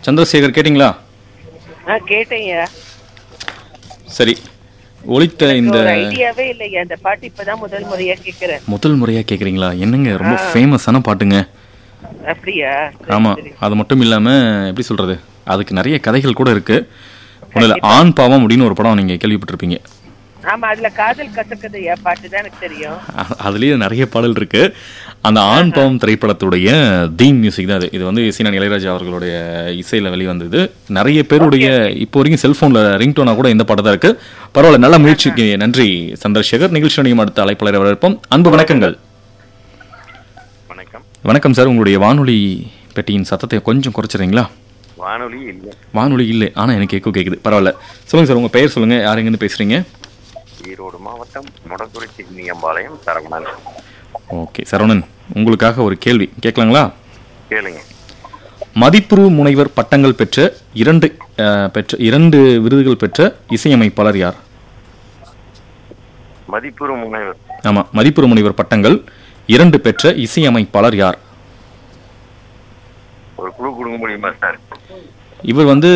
சந்திரசேகர் கேட்டிங்களா ஆ கேட்டேங்க சரி ஒலித்த இந்த ஒரு ஐடியாவே இல்லையா அந்த பாட்டு இப்பதான் முதல் முறையா கேக்குறேன் முதல் முறையா கேக்குறீங்களா என்னங்க ரொம்ப ஃபேமஸான பாட்டுங்க அப்படியா சரி, ஆமா சரி. அது மட்டும் இல்லாம எப்படி சொல்றது அதுக்கு நிறைய கதைகள் கூட இருக்கு ஒண்ணும் இல்ல ஆண் பாவம் அப்படின்னு ஒரு படம் நீங்க கேள்விப்பட்டிருப்பீங்க ஆமா அதுல காதல் கசக்குதையா பாட்டு தான் எனக்கு தெரியும் அ- அதுலயே நிறைய பாடல் இருக்கு அந்த ஆண் பாவம் திரைப்படத்துடைய தீம் மியூசிக் தான் அது இது வந்து சீனான் இளையராஜா அவர்களுடைய இசையில வெளிவந்தது நிறைய பேருடைய இப்போ வரைக்கும் செல்போன்ல ரிங்டோனா கூட இந்த பாட்டு தான் இருக்கு பரவாயில்ல நல்ல முயற்சிக்கு நன்றி சந்திரசேகர் நிகழ்ச்சியும் அடுத்த அழைப்பாளரை வரவேற்போம் அன்பு வணக்கங்கள் வணக்கம் வணக்கம் சார் உங்களுடைய வானொலி பெட்டியின் சத்தத்தை கொஞ்சம் குறைச்சிடுறீங்களா வானொலி இல்லை வானொலி இல்லை ஆனா எனக்கு எக்கோ கேக்குது பரவாயில்ல சொல்லுங்க சார் உங்க பெயர் சொல்லுங்க யார் எங்கேருந்து பேசுறீங்க ஈரோடு மாவட்டம் முடக்குறி சின்னியம்பாளையம் சரவணன் ஓகே சரவணன் உங்களுக்காக ஒரு கேள்வி கேட்கலாங்களா கேளுங்க மதிப்புறு முனைவர் பட்டங்கள் பெற்ற இரண்டு அஹ், பெற்ற இரண்டு விருதுகள் பெற்ற இசையமைப்பாளர் யார் மதிப்புறு முனைவர் ஆமா மதிப்புறு முனைவர் பட்டங்கள் இரண்டு பெற்ற இசையமைப்பாளர் யார் ஒரு குழு கொடுக்க முடியுமா சார் இவர் வந்து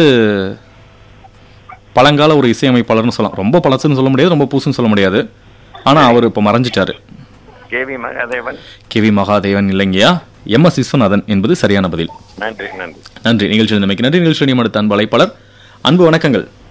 பழங்கால ஒரு இசையமைப்பாளர்னு சொல்லலாம் ரொம்ப பழசுன்னு சொல்ல முடியாது ரொம்ப புதுசுன்னு சொல்ல முடியாது ஆனா அவர் இப்போ மறைஞ்சிட்டாரு KV Mahadevan K V Mahadevan இல்லைங்கயா எம் எஸ் விஸ்வநாதன் என்பது சரியான பதில் நன்றி நன்றி நன்றி நிகழ்ச்சி நன்மைக்கு நன்றி நிகழ்ச்சி அடுத்த அன்பு அழைப்பாளர் அன்பு வணக்கங்கள்